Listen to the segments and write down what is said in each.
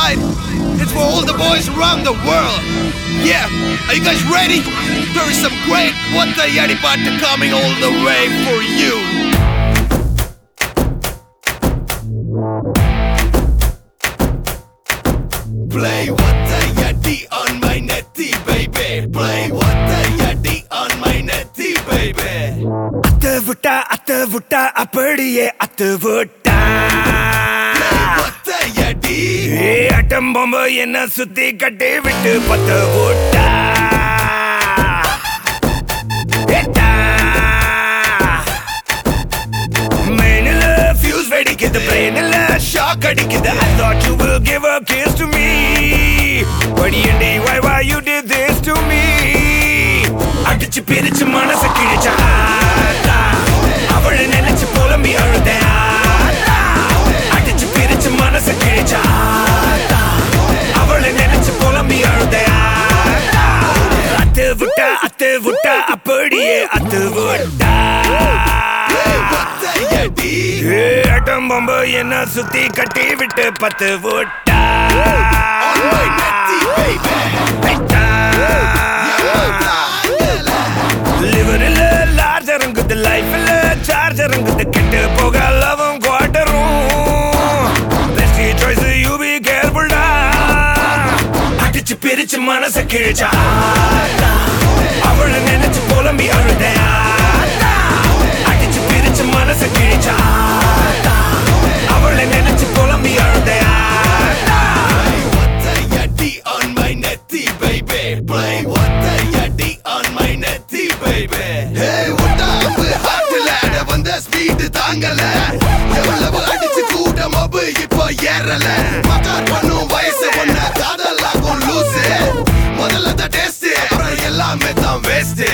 right. It's for all the boys around the world. Yeah, are you guys ready? There is some great What the Yeti Party coming all the way for you. Play What the Yeti on my netty, baby. Play What the Yeti on my netty, baby. அத்து விட்டா அத்து விட்டா அப்படியே அத்து விட்டா Play What the Yeti. ஏ அட்டம் பொம்பு என்ன சுத்தி கட்டி விட்டு பத்து விட்டா ஏட்டா. மெயினில் fuse வெடிக்குது பிரெயினில் ஷாக் அடிக்குது I thought you will give a kiss to me படியண்டி why why you did this to me அடிச்சு பிரிச்சு மனசு கிழிச்ச ஆத்தா. அவளை நினைச்சு புலம்பி அழுதேன் ஆத்தா. அடிச்சு பிரிச்சு மனசு கிழிச்ச ஆத்தா. அவளை நினைச்சு புலம்பி அழுதேன் ஆத்தா. அத்து விட்டா அத்து விட்டா அப்படியே அத்து விட்டா What the Yeti. ஏ, அட்டம் பொம்பு என்ன சுத்தி கட்டி விட்டு பத்து விட்டா On my netty, baby. விட்டா. லிவரில் லார்ஜ் இறங்குது லைஃப்ல சார்ஜ் இறங்குது கெட்டு போக லவம் குவாட்டரும் பெஸ்ட் சாய்ஸ் யூ பி கேர்ஃபுல்டா அடிச்சு பிரிச்சு மனச கிழிச்சா அவளை நினைச்சு புலம்பி அழுதேன் ஆத்தா. அடிச்சு பிரிச்சு மனச கிழிச்சா அவளை நினைச்சு புலம்பி அழுதேன் ஆத்தா. What the Yeti on my netty, baby. Play What the Yeti on my netty, baby. Hey, உட்டாம்பு ஹாட்டுல வந்த ஸ்பீடு தாங்கல எவ்வளவு அடிச்சு கூட மபு இப்போ ஏறல மக்கார் பண்ணும் வயசு ஒன்ன காதலாகும் லூசு முதல்ல தான் டேஸ்ட் அப்புறம் எல்லாமே தான் வேஸ்ட்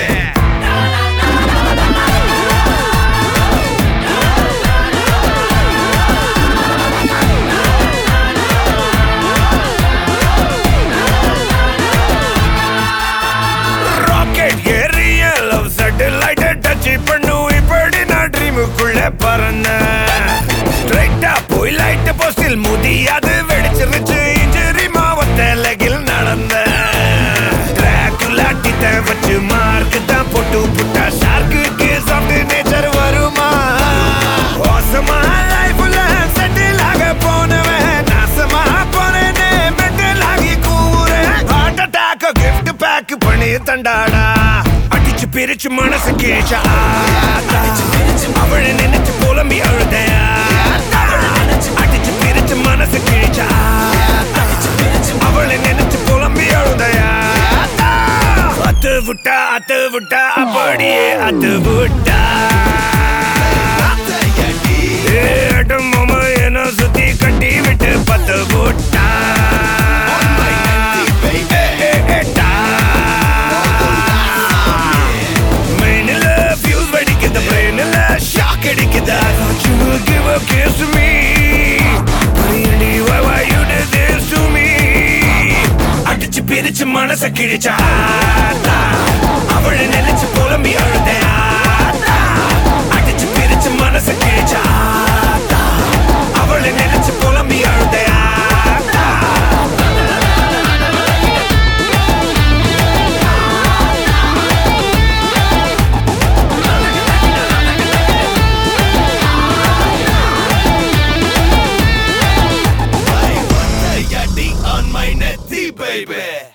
ராக்கெட் ஏறிய லவ் சேட்டலைட் டச் பண்ணும் இப்படி நான் ட்ரீமுக்குள்ள பறந்த ஸ்ட்ரைட்டா போய் லைட் போஸ்டில் முதியாது வெடிச்சிருச்சு இன்ஜுரி மாவட்ட லகில் நடந்த டிராகுலா டித்த வச்சு மார்க் தான் போட்டு புட்டா ஷார்க்கு சாஃப்ட் நேச்சர் வருமா மோசமா லைஃப்ல செட்டில் ஆக போனவன் நாசமா போனேனே மெட்டல் ஆகி கூறேன் ஹார்ட் அட்டாக் கிஃப்ட் பேக் பண்ணி தண்டாடா அடிச்சு பிரிச்சு மனசு கேச்சா அவளை நினைச்சு புலம்பி அழுதேன் அடிச்சு பிரிச்சு மனசு கிழிச்சா அவளை நினைச்சு புலம்பி அழுதையா அத்து விட்டா அத்து விட்டா அப்படியே அத்து விட்டா What the Yeti. ஏட்டும் மாமா என்ன சுத்தி கட்டி விட்டு பத்து விட்டா On my netty, baby. ஏட்டா. மெயினில் fuse வெடிக்குது, brainல shock அடிக்குது. I thought you would give a kiss to me. Really, why, why you did this to me? அடிச்சு பிரிச்சு மனச கிழிச்சா ஆத்தா. அவளை நினைச்சு புலம்பி அழுதேன் ஆத்தா. அடிச்சு பிரிச்சு மனச கிழிச்சா ஆத்தா. அவளை நினைச்சு புலம்பி அழுதேன் ஆத்தா. Play What the Yeti on my netty, baby.